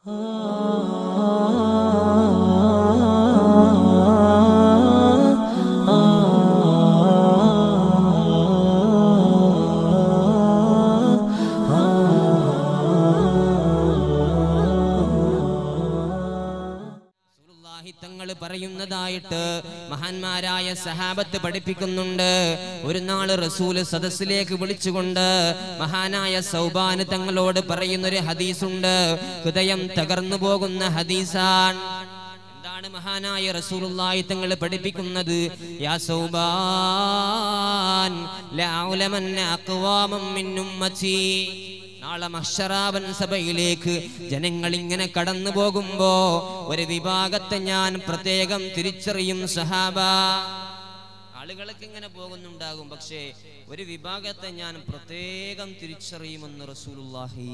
റസൂലുള്ളാഹി തങ്ങൾ പറയുന്നതായിട്ട് മഹാന്മാരായ സഹാബത്ത് പഠിപ്പിക്കുന്നുണ്ട് ഒരു നാള് റസൂല് സദസ്സിലേക്ക് വിളിച്ചുകൊണ്ട് മഹാനായ സൗബാന് തങ്ങളോട് പറയുന്നൊരു ഹദീസുണ്ട് ഹൃദയം തകർന്നു പോകുന്ന ഹദീസാൻ എന്താണ് മഹാനായ റസൂലുള്ളാഹി തങ്ങൾ പഠിപ്പിക്കുന്നത് യാ സൗബാൻ ലഅഉലമന്ന അഖ്വാമം മിൻ ഉമ്മത്തി നാളെ മഹ്ശറാവൻ സഭയിലേക്ക് ജനങ്ങൾ ഇങ്ങനെ കടന്നു പോകുമ്പോ ഒരു വിഭാഗത്തെ ഞാൻ പ്രത്യേകം തിരിച്ചറിയും സഹാബ ആളുകളൊക്കെ ഇങ്ങനെ പോകുന്നുണ്ടാകും പക്ഷേ ഒരു വിഭാഗത്തെ ഞാൻ പ്രത്യേകം തിരിച്ചറിയുമെന്ന് റസൂലുള്ളാഹി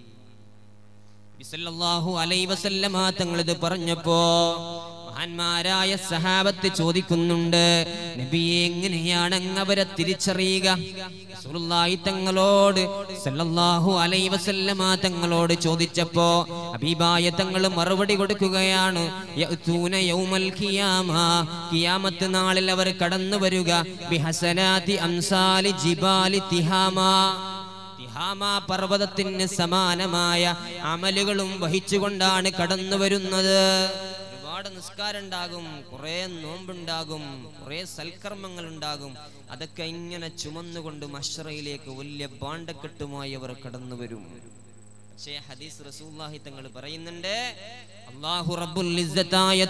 ബിസല്ലല്ലാഹു അലൈഹി വസല്ലമ തങ്ങൾ ഇത് പറഞ്ഞപ്പോ മഹാന്മാരായ സഹാബത്ത് ചോദിക്കുന്നുണ്ട് നബിയെ എങ്ങനെയാണ് അങ്ങ് അവരെ തിരിച്ചറിയുക റസൂലുള്ളാഹി തങ്ങളോട് സല്ലല്ലാഹു അലൈഹി വസല്ലമ തങ്ങളോട് ചോദിച്ചപ്പോ ഹബീബായ തങ്ങൾ മറുപടി കൊടുക്കുകയാണ് യഅ്തൂന യൗമൽ ഖിയാമ ഖിയാമത്ത് നാളിൽ അവർ കടന്നു വരിക ബിഹസനാതി അംസാലി ജിബാലി തിഹാമ തിഹാമ പർവ്വതത്തിന് സമാനമായ അമലുകളും വഹിച്ചുകൊണ്ടാണ് കടന്നു വരുന്നത് ഒരുപാട് നിസ്കാരം ഉണ്ടാകും കുറെ നോമ്പുണ്ടാകും കുറെ സൽക്കർമ്മങ്ങൾ ഉണ്ടാകും അതൊക്കെ ഇങ്ങനെ ചുമന്നുകൊണ്ട് മഷറയിലേക്ക് വലിയ ബാണ്ടക്കെട്ടുമായി അവർ കടന്നു വരും പക്ഷേ ഹദീസ് റസൂല്ലാഹി തങ്ങൾ പറയുന്നുണ്ട് അല്ലാഹു റബ്ബുൽ ഇസ്സത്തായ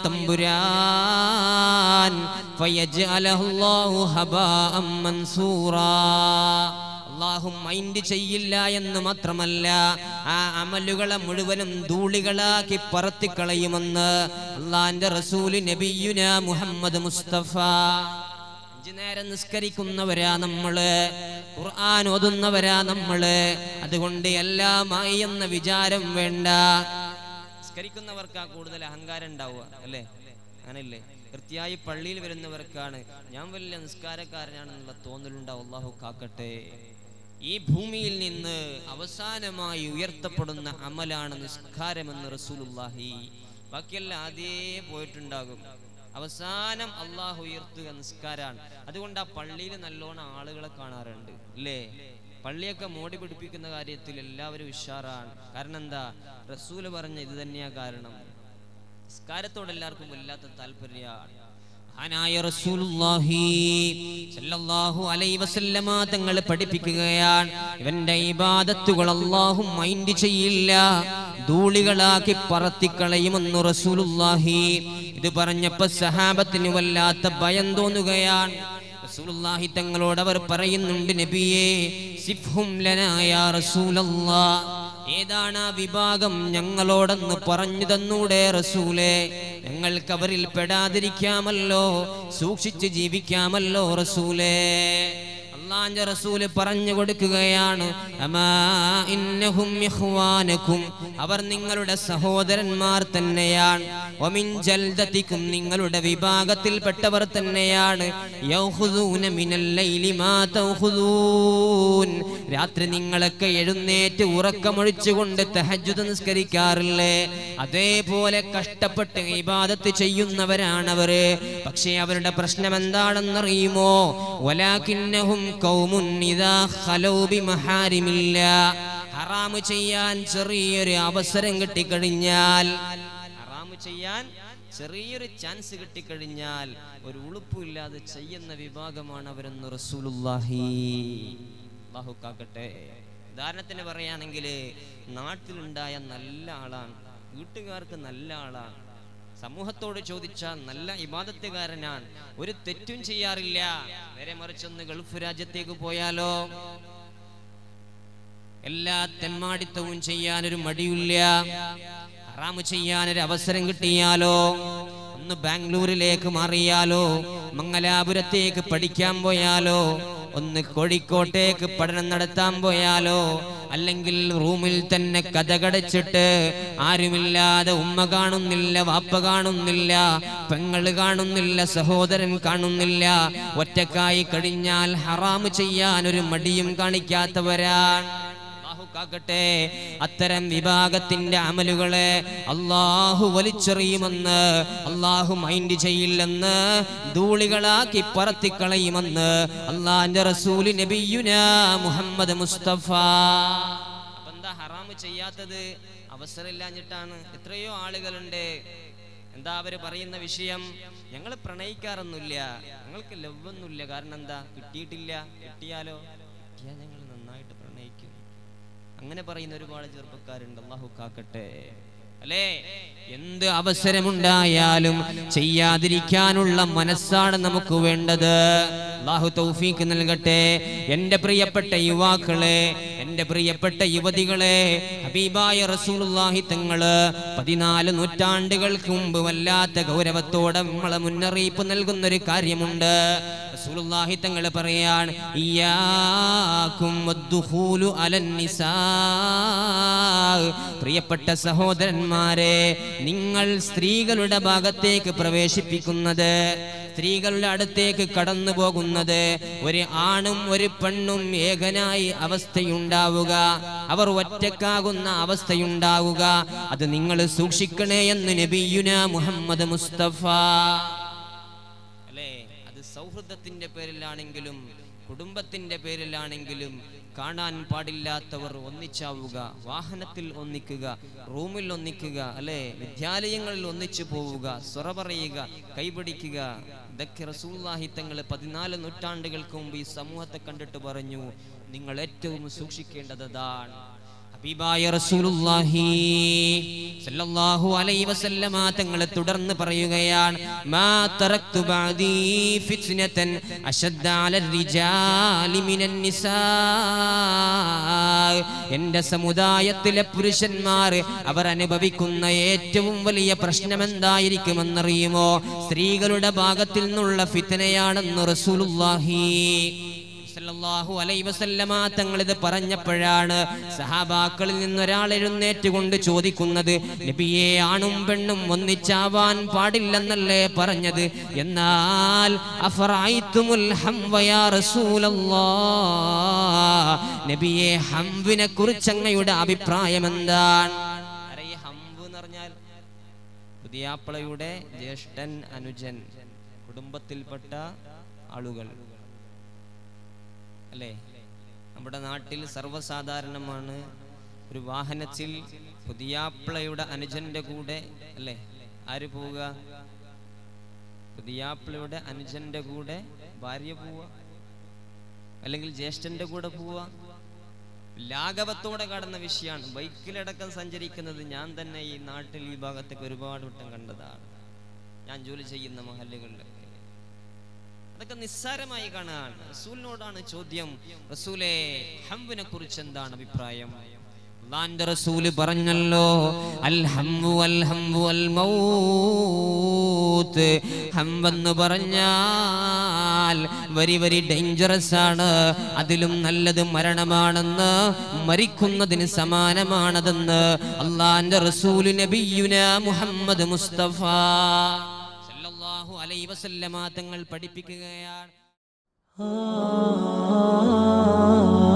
തമ്പുരാൻ ഫയജ്അലഹുല്ലാഹു ഹബാഅം മൻസൂറാ അള്ളാഹു മൈൻഡ് ചെയ്യില്ല എന്ന് മാത്രമല്ല ആ അമലുകളെ മുഴുവനും ധൂളികളാക്കി പറത്തിക്കളയുമെന്ന് അള്ളാന്റെ റസൂല് നബിയുന മുഹമ്മദ് മുസ്തഫ അഞ്ചു നേരം നിസ്കരിക്കുന്നവരാ നമ്മള് ഖുർആൻ ഓതുന്നവരാ നമ്മള് അതുകൊണ്ട് എല്ലാമായി എന്ന വിചാരം വേണ്ട നിസ്കരിക്കുന്നവർക്കാ കൂടുതൽ അഹങ്കാരം ഉണ്ടാവുക അല്ലേ അങ്ങനല്ലേ കൃത്യമായി പള്ളിയിൽ വരുന്നവർക്കാണ് ഞാൻ വലിയ നിസ്കാരക്കാരനാണെന്നുള്ള തോന്നലുണ്ടാവും അള്ളാഹു കാക്കട്ടെ ഈ ഭൂമിയിൽ നിന്ന് അവസാനമായി ഉയർത്തപ്പെടുന്ന അമലാണ് നിസ്കാരമെന്ന് റസൂലുള്ളാഹി ബാക്കിയെല്ലാം ആദ്യേ പോയിട്ടുണ്ടാകും അവസാനം അള്ളാഹു ഉയർത്തുക നിസ്കാരാണ് അതുകൊണ്ട് ആ പള്ളിയിൽ നല്ലോണം ആളുകളെ കാണാറുണ്ട് അല്ലേ പള്ളിയൊക്കെ മോടി പിടിപ്പിക്കുന്ന കാര്യത്തിൽ എല്ലാവരും ഉഷാറാണ് കാരണം എന്താ റസൂല് പറഞ്ഞ ഇത് തന്നെയാ കാരണം നിസ്കാരത്തോട് എല്ലാവർക്കും വല്ലാത്ത താല്പര്യമാണ് മഹാനായ റസൂലുള്ളാഹി സല്ലല്ലാഹു അലൈഹി വസല്ലമ തങ്ങൾ പഠിപ്പിക്കുകയാണ് ഇവന്റെ ഇബാദത്തുകൾ അല്ലാഹു മൈൻഡ് ചെയ്യില്ല ധൂളികളാക്കി പറത്തിക്കളയുമെന്ന് റസൂലുള്ളാഹി ഇത് പറഞ്ഞപ്പോ സഹാബത്തിന് വല്ലാത്ത ഭയം തോന്നുകയാണ് റസൂലുള്ളാഹി തങ്ങളോട് അവർ പറയുന്നുണ്ട് നബിയേ സിഫ്ഹും ലനാ യാ റസൂലല്ലാഹ് ഏതാണ് ആ വിഭാഗം ഞങ്ങളോടൊന്ന് പറഞ്ഞു തന്നൂടെ റസൂലേ ഞങ്ങൾക്ക് അവരിൽ പെടാതിരിക്കാമല്ലോ സൂക്ഷിച്ച് ജീവിക്കാമല്ലോ റസൂലേ അള്ളാന്റെ റസൂല് പറഞ്ഞു കൊടുക്കുകയാണ് അമാ ഇന്നഹും ഇഖ്വാനകും അവർ നിങ്ങളുടെ സഹോദരന്മാർ തന്നെയാണ് വമിൻ ജൽദതികും നിങ്ങളുടെ വിഭാഗത്തിൽപ്പെട്ടവർ തന്നെയാണ് യൗഖുദൂന മിനൽ ലൈലി മാ തൗഖുദൂൻ രാത്രി നിങ്ങളൊക്കെ എഴുന്നേറ്റ് ഉറക്കമൊഴിച്ചുകൊണ്ട് തഹജ്ജുദ് നിസ്കരിക്കാറില്ലേ അതേപോലെ കഷ്ടപ്പെട്ട് ഇബാദത്ത് ചെയ്യുന്നവരാണവര് പക്ഷേ അവരുടെ പ്രശ്നം എന്താണെന്നറിയുമോ വലാകിന്നഹും ഖൗമുൻ ഇദാ ഖലൗ ബിമഹാരിമില്ല ഹറാമ് ചെയ്യാൻ ചെറിയൊരു അവസരം കിട്ടിക്കഴിഞ്ഞാൽ ഹറാമ് ചെയ്യാൻ ചെറിയൊരു ചാൻസ് കിട്ടിക്കഴിഞ്ഞാൽ ഒരു ഉളുപ്പില്ലാതെ ചെയ്യുന്ന വിഭാഗമാണ് അവരെന്ന് റസൂലുള്ളാഹി അല്ലാഹു കാക്കട്ടെ ഉദാഹരണത്തിന് പറയുകയാണെങ്കിൽ നാട്ടിലുണ്ടായ നല്ല ആളാണ് വീട്ടുകാർക്ക് നല്ല ആളാണ് സമൂഹത്തോട് ചോദിച്ചാൽ നല്ല ഇബാദത്തുകാരനാണ് ഒരു തെറ്റും ചെയ്യാറില്ല നേരെ മറിച്ചൊന്ന് ഗൾഫ് രാജ്യത്തേക്ക് പോയാലോ എല്ലാ തെമ്മാടിത്തവും ചെയ്യാൻ ഒരു മടിയില്ല ഹറാമ് ചെയ്യാൻ ഒരു അവസരം കിട്ടിയാലോ ഒന്ന് ബാംഗ്ലൂരിലേക്ക് മാറിയാലോ മംഗലാപുരത്തേക്ക് പഠിക്കാൻ പോയാലോ ഒന്ന് കോഴിക്കോട്ടേക്ക് പഠനം നടത്താൻ പോയാലോ അല്ലെങ്കിൽ റൂമിൽ തന്നെ കഥകടച്ചിട്ട് ആരുമില്ലാതെ ഉമ്മ കാണുന്നില്ല വാപ്പ കാണുന്നില്ല പെങ്ങള് കാണുന്നില്ല സഹോദരൻ കാണുന്നില്ല ഒറ്റക്കായി കഴിഞ്ഞാൽ ഹറാമ് ചെയ്യാൻ ഒരു മടിയും കാണിക്കാത്തവരാണ് അല്ലാഹു കാക്കട്ടെ അത്തരം വിഭാഗത്തിന്റെ അമലുകളെ അള്ളാഹു വലിച്ചെറിയുമെന്ന് അള്ളാഹു മൈൻഡ് ചെയ്യില്ലെന്ന് ധൂളികളാക്കി പറത്തിക്കളയുമെന്ന് അള്ളാന്റെ റസൂല് നബിയുന മുഹമ്മദ് മുസ്തഫ അപ്പൊ എന്താ ഹറാമ് ചെയ്യാത്തത് അവസരമില്ലാഞ്ഞിട്ടാണ് എത്രയോ ആളുകളുണ്ട് എന്താ അവര് പറയുന്ന വിഷയം ഞങ്ങൾ പ്രണയിക്കാറൊന്നുമില്ല ഞങ്ങൾക്ക് ലവ് ഒന്നുമില്ല കാരണം എന്താ കിട്ടിയിട്ടില്ല കിട്ടിയാലോ കിട്ടിയാൽ ഞങ്ങൾ നന്നായിട്ട് പ്രണയിക്കും അങ്ങനെ പറയുന്ന ഒരുപാട് ചെറുപ്പക്കാരുണ്ട് അള്ളാഹു കാക്കട്ടെ അല്ലേ എന്ത് അവസരമുണ്ടായാലും ചെയ്യാതിരിക്കാനുള്ള മനസ്സാണ് നമുക്ക് വേണ്ടത് അള്ളാഹു തൗഫീക്ക് നൽകട്ടെ എൻ്റെ പ്രിയപ്പെട്ട യുവാക്കളെ എൻ്റെ പ്രിയപ്പെട്ട യുവതികളെ ഹബീബായ റസൂലുള്ളാഹി തങ്ങള് പതിനാല് നൂറ്റാണ്ടുകൾക്ക് മുമ്പ് വല്ലാത്ത ഗൗരവത്തോടെ നമ്മളെ മുന്നറിയിപ്പ് നൽകുന്ന ഒരു കാര്യമുണ്ട് റസൂലുള്ളാഹി തങ്ങൾ പറയാണ് ഇയ്യാകും വദ്ദുഖൂലു അലൻ നിസാ പ്രിയപ്പെട്ട സഹോദരന്മാരെ നിങ്ങൾ സ്ത്രീകളുടെ ഭാഗത്തേക്ക് പ്രവേശിപ്പിക്കുന്നത് സ്ത്രീകളുടെ അടുത്തേക്ക് കടന്നു പോകുന്നത് ഒരു ആണും ഒരു പെണ്ണും ഏകനായി അവസ്ഥയുണ്ടാവുക അവർ ഒറ്റക്കാകുന്ന അവസ്ഥയുണ്ടാവുക അത് നിങ്ങൾ സൂക്ഷിക്കണേ എന്ന് നബിയുന മുഹമ്മദ് മുസ്തഫ അല്ലേ അത് സൗഹൃദത്തിന്റെ പേരിലാണെങ്കിലും കുടുംബത്തിന്റെ പേരിലാണെങ്കിലും കാണാൻ പാടില്ലാത്തവർ ഒന്നിച്ചാവുക വാഹനത്തിൽ ഒന്നിക്കുക റൂമിൽ ഒന്നിക്കുക അല്ലെ വിദ്യാലയങ്ങളിൽ ഒന്നിച്ചു പോവുക സ്വറ പറയുക കൈപിടിക്കുക ഇതൊക്കെ റസൂല്ലാഹി തങ്ങൾ പതിനാല് നൂറ്റാണ്ടുകൾക്ക് മുമ്പ് ഈ സമൂഹത്തെ കണ്ടിട്ട് പറഞ്ഞു നിങ്ങൾ ഏറ്റവും സൂക്ഷിക്കേണ്ടത് അതാണ് ഹബീബായ റസൂലുള്ളാഹി സല്ലല്ലാഹു അലൈഹി വസല്ലമ തങ്ങൾ തുടർന്ന് പറയുകയാണ് മാ തറക്തു ബഅദീ ഫിത്നതൻ അശദ്ദ അലൽ റിജാലി മിനൻ നിസാ എൻ്റെ സമുദായത്തിലെ പുരുഷന്മാർ അവർ അനുഭവിക്കുന്ന ഏറ്റവും വലിയ പ്രശ്നം എന്തായിരിക്കുമെന്നറിയുമോ സ്ത്രീകളുടെ ഭാഗത്തിൽ നിന്നുള്ള ഫിത്തനയാണെന്ന് റസൂലുള്ളാഹി സല്ലല്ലാഹു അലൈഹി വസല്ലമ തങ്ങൾ ഇത് പറഞ്ഞപ്പോഴാണ് സഹാബാക്കളിൽ നിന്നൊരാൾ എഴുന്നേറ്റ് കൊണ്ട് ചോദിക്കുന്നത് നബിയെ ആണും പെണ്ണും ഒന്നിച്ചാവാൻ പാടില്ലെന്നല്ലേ പറഞ്ഞത് എന്നാൽ അഫറഅയ്തുമുൽ ഹംവ യാ റസൂലല്ലാഹ് നബിയെ ഹംവിനെ കുറിച്ച് അങ്ങയുടെ അഭിപ്രായം എന്താണ് അറിയ ഹംവ് എന്ന് പറഞ്ഞാൽ പുതിയാപ്പളയുടെ ജ്യേഷ്ഠൻ അനുജൻ കുടുംബത്തിൽപ്പെട്ട ആളുകൾ അല്ലേ നമ്മുടെ നാട്ടിൽ സർവ്വസാധാരണമാണ് ഒരു വാഹനത്തിൽ പുതിയാപ്പിളയുടെ അനുജന്റെ കൂടെ അല്ലേ ആര് പോവുക പുതിയാപ്പിളയുടെ അനുജന്റെ കൂടെ ഭാര്യ പോവുക അല്ലെങ്കിൽ ജ്യേഷ്ഠന്റെ കൂടെ പോവുക ലാഘവത്തോടെ കടന്ന വിഷയമാണ് ബൈക്കിലടക്കം സഞ്ചരിക്കുന്നത് ഞാൻ തന്നെ ഈ നാട്ടിൽ ഈ ഭാഗത്തേക്ക് ഒരുപാട് വട്ടം കണ്ടതാണ് ഞാൻ ജോലി ചെയ്യുന്ന മഹല്ലുകളിലൊക്കെ അതൊക്കെ നിസ്സാരമായി കാണാൻ റസൂലിനോടാണ് ചോദ്യം റസൂലെ ഹംബിനെ കുറിച്ച് എന്താണ് അഭിപ്രായം അള്ളാന്റെ റസൂല് പറഞ്ഞല്ലോ അൽ ഹംബു അൽ ഹംബു അൽ മൗത്ത് ഹംബെന്ന് പറഞ്ഞാൽ വരി വരി ഡേഞ്ചറസ് ആണ് അതിലും നല്ലത് മരണമാണെന്ന് മരിക്കുന്നതിന് സമാനമാണതെന്ന് അള്ളാന്റെ റസൂല് നബിയുന മുഹമ്മദ് മുസ്തഫ സല്ലല്ലാഹു അലൈഹി വസല്ലമ തങ്ങൾ പഠിപ്പിക്കുകയാണ് ah